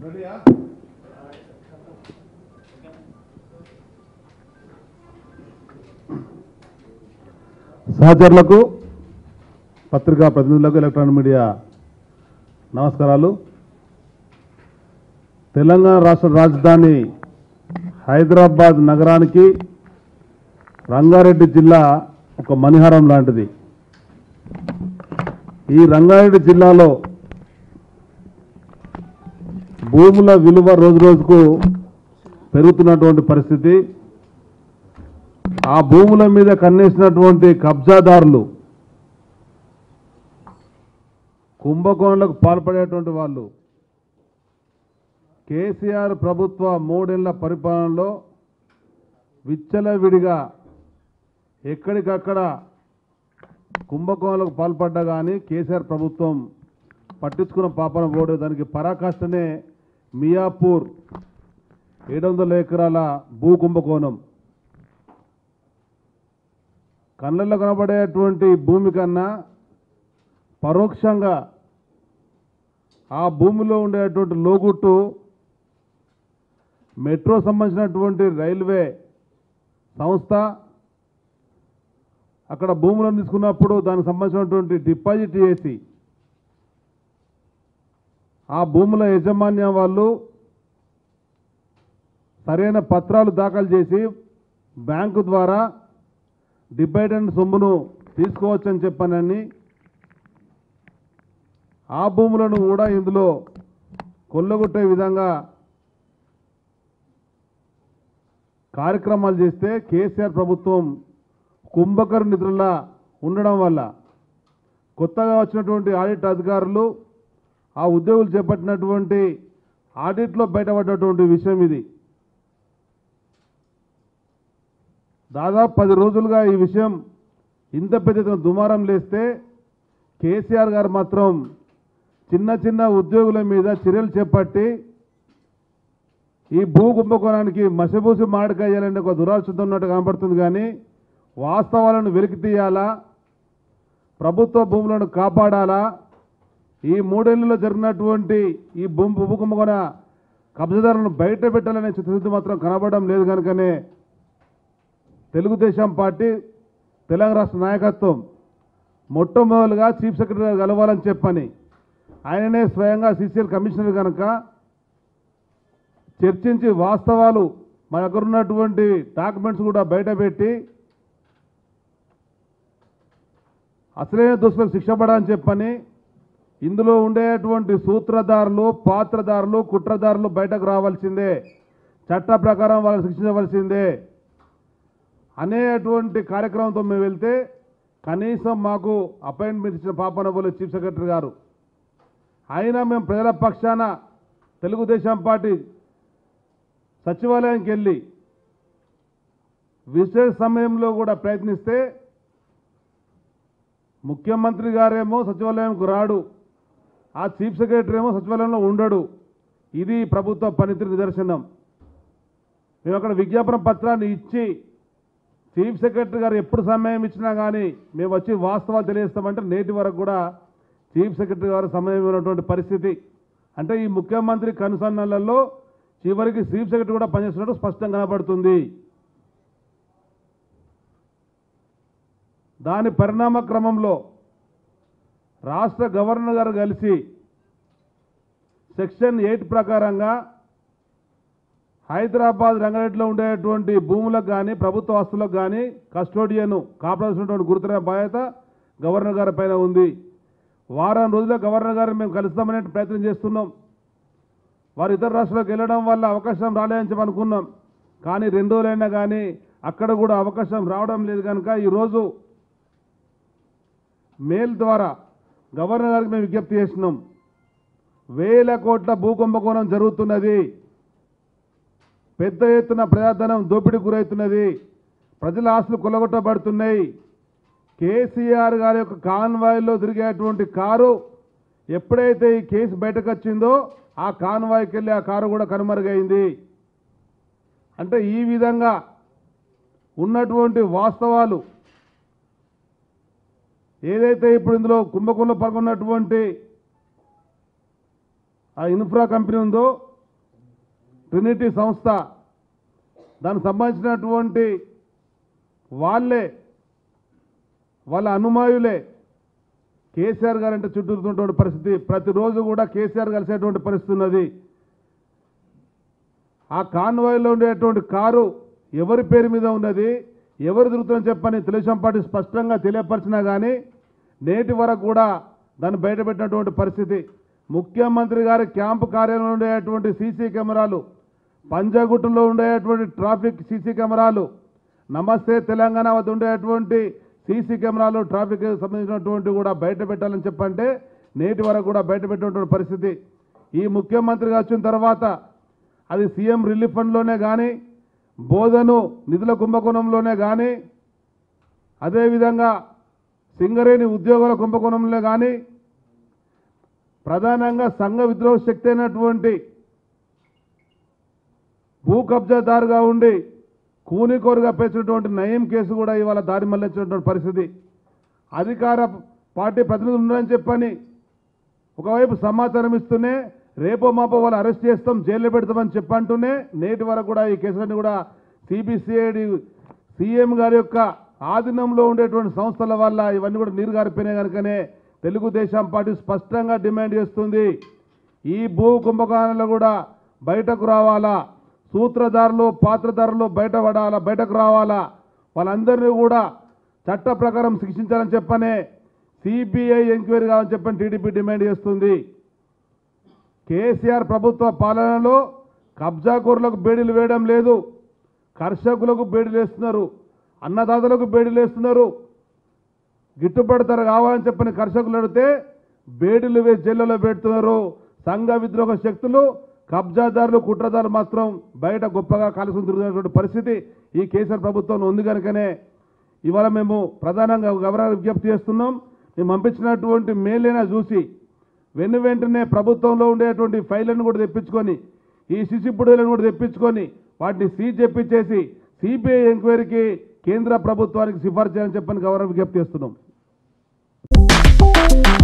సహచరులకు పత్రికా ప్రతినిధులకు electronic media నమస్కారాలు తెలంగాణ రాష్ట్ర రాజధాని హైదరాబాద్ నగరానికి రంగారెడ్డి జిల్లా ఒక మణిహారం లాంటిది ఈ రంగారెడ్డి జిల్లాలో భూముల విలువ రోజు రోజుకు పెరుగుతున్నటువంటి పరిస్థితి ఆ భూముల మీద కన్నేసినటువంటి కబ్జాదారులు కుంభకోణాలకు పాల్పడేటువంటి వాళ్ళు కేసీఆర్ ప్రభుత్వ మూడేళ్ల పరిపాలనలో విచ్చలవిడిగా ఎక్కడికక్కడ కుంభకోణాలకు పాల్పడ్డా కానీ కేసీఆర్ ప్రభుత్వం పట్టించుకున్న పాపన పోడే దానికి పరాకాష్ఠనే మియాపూర్ ఏడు వందల ఎకరాల భూ కుంభకోణం కళ్ళల్లో కనబడేటువంటి భూమి కన్నా పరోక్షంగా ఆ భూమిలో ఉండేటువంటి లోగుట్టు మెట్రో సంబంధించినటువంటి రైల్వే సంస్థ అక్కడ భూములను తీసుకున్నప్పుడు దానికి సంబంధించినటువంటి డిపాజిట్ చేసి ఆ భూముల యజమాన్యం వాళ్ళు సరైన పత్రాలు దాఖలు చేసి బ్యాంకు ద్వారా డిబైడెంట్ సొమ్మును తీసుకోవచ్చని చెప్పానని ఆ భూములను కూడా ఇందులో కొల్లగొట్టే విధంగా కార్యక్రమాలు చేస్తే కేసీఆర్ ప్రభుత్వం కుంభకర్ నిధుల ఉండడం వల్ల కొత్తగా వచ్చినటువంటి ఆడిట్ అధికారులు ఆ ఉద్యోగులు చేపట్టినటువంటి ఆడిట్లో బయటపడ్డటువంటి విషయం ఇది దాదాపు పది రోజులుగా ఈ విషయం ఇంత పెద్ద ఎత్తున దుమారం లేస్తే కేసీఆర్ గారు మాత్రం చిన్న చిన్న ఉద్యోగుల మీద చర్యలు చేపట్టి ఈ భూ కుంభకోణానికి మసిబూసి మాడికాయాలనే ఒక దురాలోచనతో ఉన్నట్టు కనబడుతుంది కానీ వాస్తవాలను వెలికి తీయాలా ప్రభుత్వ భూములను కాపాడాలా ఈ మూడేళ్లలో జరిగినటువంటి ఈ భూ భూ కుంభకోణ కబ్జదారులను బయట పెట్టాలనే చిత్తశుద్ధి మాత్రం కనబడడం లేదు కనుకనే తెలుగుదేశం పార్టీ తెలంగాణ రాష్ట్ర నాయకత్వం మొట్టమొదలుగా చీఫ్ సెక్రటరీ గారు కలవాలని చెప్పని ఆయననే స్వయంగా సీసీఎల్ కమిషనర్ కనుక చర్చించి వాస్తవాలు మన దగ్గర ఉన్నటువంటి డాక్యుమెంట్స్ కూడా బయటపెట్టి అసలైన దోషులకు శిక్ష పడాలని చెప్పని ఇందులో ఉండేటువంటి సూత్రధారులు పాత్రధారులు కుట్రదారులు బయటకు రావాల్సిందే చట్ట ప్రకారం వాళ్ళని శిక్షించవలసిందే అనేటువంటి కార్యక్రమంతో మేము వెళ్తే కనీసం మాకు అపాయింట్మెంట్ ఇచ్చిన పాపన పోలే చీఫ్ సెక్రటరీ గారు అయినా మేము ప్రజల పక్షాన తెలుగుదేశం పార్టీ సచివాలయానికి వెళ్ళి విశేష సమయంలో కూడా ప్రయత్నిస్తే ముఖ్యమంత్రి గారేమో సచివాలయంకు రాడు ఆ చీఫ్ సెక్రటరీ ఏమో సచివాలయంలో ఉండడు ఇది ప్రభుత్వ పనితీరు నిదర్శనం మేము అక్కడ విజ్ఞాపన పత్రాన్ని ఇచ్చి చీఫ్ సెక్రటరీ గారు ఎప్పుడు సమయం ఇచ్చినా కానీ మేము వచ్చి వాస్తవాలు తెలియస్తామంటే నేటి వరకు కూడా చీఫ్ సెక్రటరీ గారు సమయం ఇవ్వనటువంటి పరిస్థితి అంటే ఈ ముఖ్యమంత్రి కనుసన్నలలో చివరికి చీఫ్ సెక్రటరీ కూడా పనిచేస్తున్నట్టు స్పష్టంగా కనబడుతుంది దాని పరిణామ క్రమంలో రాష్ట్ర గవర్నర్ గారు కలిసి సెక్షన్ ఎయిట్ ప్రకారంగా హైదరాబాద్ రంగారెడ్డిలో ఉండేటువంటి భూములకు కానీ ప్రభుత్వ ఆస్తులకు కానీ కస్టోడియన్ కాపాడాల్సినటువంటి గురుతర బాధ్యత గవర్నర్ గారి పైన ఉంది వారం రోజుల్లో గవర్నర్ గారిని మేము కలుస్తామనే ప్రయత్నం చేస్తున్నాం వారు ఇతర రాష్ట్రాలకు వెళ్ళడం వల్ల అవకాశం రాలేదని చెప్పి అనుకున్నాం కానీ రెండు రోజులైనా కానీ అక్కడ కూడా అవకాశం రావడం లేదు కనుక ఈరోజు మెయిల్ ద్వారా గవర్నర్ గారికి మేము విజ్ఞప్తి చేస్తున్నాం వేల కోట్ల భూకుంభకోణం జరుగుతున్నది పెద్ద ఎత్తున ప్రజాధనం దోపిడీ గురవుతున్నది ప్రజల ఆస్తులు కొల్లగొట్టబడుతున్నాయి కేసీఆర్ గారి యొక్క కాన్వాయ్లో తిరిగేటువంటి కారు ఎప్పుడైతే ఈ కేసు బయటకు వచ్చిందో ఆ కాన్వాయ్కి వెళ్ళి ఆ కారు కూడా కనుమరుగైంది అంటే ఈ విధంగా ఉన్నటువంటి వాస్తవాలు ఏదైతే ఇప్పుడు ఇందులో కుంభకోణంలో పాల్గొన్నటువంటి ఆ ఇన్ఫ్రా కంపెనీ ఉందో ట్రినిటీ సంస్థ దానికి సంబంధించినటువంటి వాళ్ళే వాళ్ళ అనుమాయులే కేసీఆర్ గారు అంటే చుట్టూరుతున్నటువంటి పరిస్థితి ప్రతిరోజు కూడా కేసీఆర్ కలిసేటువంటి పరిస్థితి ఉన్నది ఆ కాన్వాయ్లో ఉండేటువంటి కారు ఎవరి పేరు మీద ఉన్నది ఎవరు తిరుగుతుందని చెప్పని తెలుగుదేశం పార్టీ స్పష్టంగా తెలియపరిచినా కానీ నేటి వరకు కూడా దాన్ని బయటపెట్టినటువంటి పరిస్థితి ముఖ్యమంత్రి గారి క్యాంపు కార్యాలయంలో ఉండేటువంటి సీసీ కెమెరాలు పంజాగుట్టులో ఉండేటువంటి ట్రాఫిక్ సీసీ కెమెరాలు నమస్తే తెలంగాణ వద్ద ఉండేటువంటి సీసీ కెమెరాలు ట్రాఫిక్ సంబంధించినటువంటి కూడా బయట పెట్టాలని చెప్పంటే నేటి వరకు కూడా బయట పెట్టినటువంటి పరిస్థితి ఈ ముఖ్యమంత్రిగా వచ్చిన తర్వాత అది సీఎం రిలీఫ్ ఫండ్లోనే కానీ బోధను నిధుల కుంభకోణంలోనే కానీ అదేవిధంగా సింగరేణి ఉద్యోగుల కుంభకోణంలో కానీ ప్రధానంగా సంఘ విద్రోహ శక్తి అయినటువంటి భూ కబ్జాదారుగా ఉండి కూనికోరుగా పేర్చినటువంటి నయం కేసు కూడా ఇవాళ దారి మళ్లించినటువంటి పరిస్థితి అధికార పార్టీ ప్రతినిధులు ఉన్నారని చెప్పని ఒకవైపు సమాచారం ఇస్తూనే రేపో మాపో వాళ్ళు అరెస్ట్ చేస్తాం జైల్లో పెడతామని చెప్పంటూనే నేటి వరకు కూడా ఈ కేసులన్నీ కూడా సిబిసిఐడి సీఎం గారి యొక్క ఆధీనంలో ఉండేటువంటి సంస్థల వల్ల ఇవన్నీ కూడా నీరు గారిపోయినాయి కనుకనే తెలుగుదేశం పార్టీ స్పష్టంగా డిమాండ్ చేస్తుంది ఈ భూ కుంభకోణాలు కూడా బయటకు రావాలా సూత్రధారులు పాత్రధారులు బయటపడాలా బయటకు రావాలా వాళ్ళందరినీ కూడా చట్ట ప్రకారం శిక్షించాలని చెప్పనే సిబిఐ ఎంక్వైరీ కావాలని చెప్పని టీడీపీ డిమాండ్ చేస్తుంది కేసీఆర్ ప్రభుత్వ పాలనలో కబ్జాకూరులకు బేడీలు వేయడం లేదు కర్షకులకు బేడీలు వేస్తున్నారు అన్నదాతలకు బేడీలు వేస్తున్నారు గిట్టుబాటు ధర కావాలని చెప్పని కర్షకులు అడిగితే బేడీలు వేసి జైల్లో పెడుతున్నారు సంఘ విద్రోహ శక్తులు కబ్జాదారులు కుట్రదారులు మాత్రం బయట గొప్పగా కాలుసుకుని తిరుగుతున్నటువంటి పరిస్థితి ఈ కేసీఆర్ ప్రభుత్వంలో ఉంది కనుకనే ఇవాళ మేము ప్రధానంగా గౌరవ విజ్ఞప్తి చేస్తున్నాం మేము పంపించినటువంటి మేలైనా చూసి వెను వెంటనే ప్రభుత్వంలో ఉండేటువంటి ఫైళ్లను కూడా తెప్పించుకొని ఈ శిశుపుడులను కూడా తెప్పించుకొని వాటిని సీజ్ చెప్పించేసి సిబిఐ ఎంక్వైరీకి కేంద్ర ప్రభుత్వానికి సిఫార్సు చేయాలని చెప్పని గౌరవ విజ్ఞప్తి చేస్తున్నాం